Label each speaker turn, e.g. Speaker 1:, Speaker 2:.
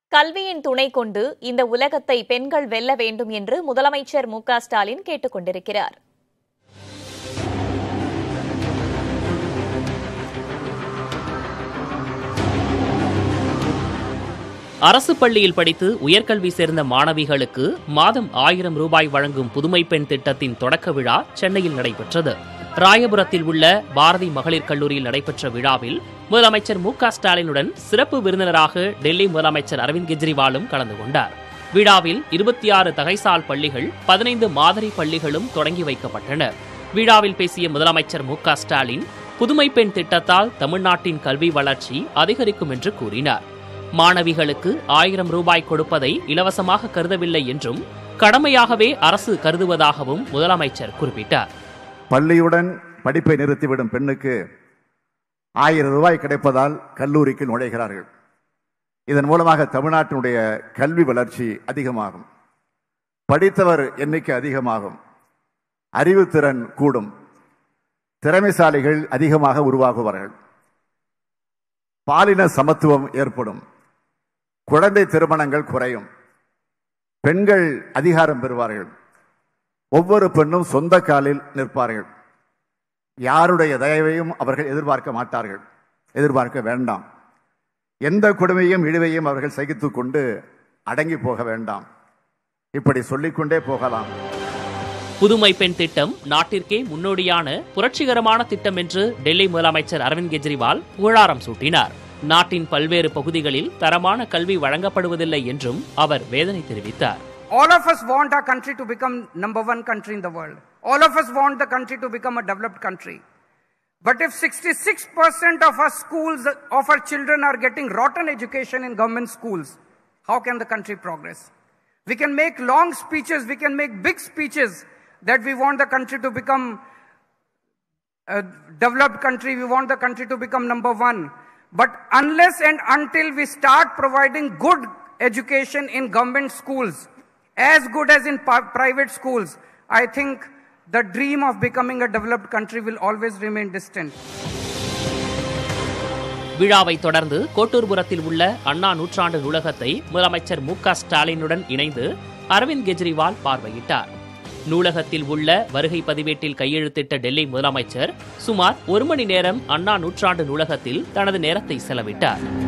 Speaker 1: கல்வியின் துணை கொண்டு இந்த உலகத்தை பெண்கள் வெல்ல வேண்டும் என்று முதலமைச்சர் மு க ஸ்டாலின் கேட்டுக் கொண்டிருக்கிறார்
Speaker 2: அரசு பள்ளியில் படித்து உயர்கல்வி சேர்ந்த மாணவிகளுக்கு மாதம் ஆயிரம் ரூபாய் வழங்கும் புதுமை பெண் திட்டத்தின் தொடக்க விழா சென்னையில் நடைபெற்றது ராயபுரத்தில் உள்ள பாரதி மகளிர் கல்லூரியில் நடைபெற்ற விழாவில் முதலமைச்சர் மு க ஸ்டாலினுடன் சிறப்பு விருந்தினராக டெல்லி முதலமைச்சர் அரவிந்த் கெஜ்ரிவாலும் கலந்து கொண்டார் விழாவில் இருபத்தி ஆறு தகைசால் பள்ளிகள் பதினைந்து மாதிரி பள்ளிகளும் தொடங்கி வைக்கப்பட்டன விழாவில் பேசிய முதலமைச்சர் மு க ஸ்டாலின் புதுமை பெண் திட்டத்தால் தமிழ்நாட்டின் கல்வி வளர்ச்சி அதிகரிக்கும் என்று கூறினார் மாணவிகளுக்கு ஆயிரம் ரூபாய் கொடுப்பதை இலவசமாக கருதவில்லை என்றும் கடமையாகவே அரசு கருதுவதாகவும் முதலமைச்சர் குறிப்பிட்டார்
Speaker 3: பள்ளியுடன் படிப்பை நிறுத்திவிடும் பெண்ணுக்கு ஆயிரம் ரூபாய் கிடைப்பதால் கல்லூரிக்கு நுழைகிறார்கள் இதன் மூலமாக தமிழ்நாட்டினுடைய கல்வி வளர்ச்சி அதிகமாகும் படித்தவர் எண்ணிக்கை அதிகமாகும் அறிவுத்திறன் கூடும் திறமைசாலிகள் அதிகமாக உருவாகுவார்கள் பாலின சமத்துவம் ஏற்படும் குழந்தை திருமணங்கள் குறையும் பெண்கள் அதிகாரம் பெறுவார்கள் ஒவ்வொரு பெண்ணும் சொந்த காலில் நிற்பார்கள் யாருடைய தயவையும் அவர்கள் எதிர்பார்க்க மாட்டார்கள் எதிர்பார்க்க வேண்டாம் எந்த கொடுமையும் இழிவையும் அவர்கள் சகித்துக் கொண்டு அடங்கி போக வேண்டாம் இப்படி சொல்லிக்கொண்டே போகலாம்
Speaker 2: புதுமை பெண் திட்டம் நாட்டிற்கே முன்னோடியான புரட்சிகரமான திட்டம் என்று டெல்லி முதலமைச்சர் அரவிந்த் கெஜ்ரிவால் புகழாரம் சூட்டினார் நாட்டின் பல்வேறு பகுதிகளில் தரமான கல்வி வழங்கப்படுவதில்லை என்றும் அவர் வேதனை தெரிவித்தார்
Speaker 4: All of us want our country to become number one country in the world. All of us want the country to become a developed country. But if 66% of our schools, of our children are getting rotten education in government schools, how can the country progress? We can make long speeches, we can make big speeches that we want the country to become a developed country, we want the country to become number one. But unless and until we start providing good education in government schools, as good as in pa- private schools, I think the dream of becoming a developed country will always remain distant.
Speaker 2: விழாவை தொடர்ந்து கோட்டூர்புரத்தில் உள்ள அண்ணா நூற்றாண்டு நூலகத்தை முதலமைச்சர் மு க ஸ்டாலினுடன் இணைந்து அரவிந்த் கெஜ்ரிவால் பார்வையிட்டார் நூலகத்தில் உள்ள வருகை பதிவேட்டில் கையெழுத்திட்ட டெல்லி முதலமைச்சர் சுமார் ஒரு மணி நேரம் அண்ணா நூற்றாண்டு நூலகத்தில் தனது நேரத்தை செலவிட்டார்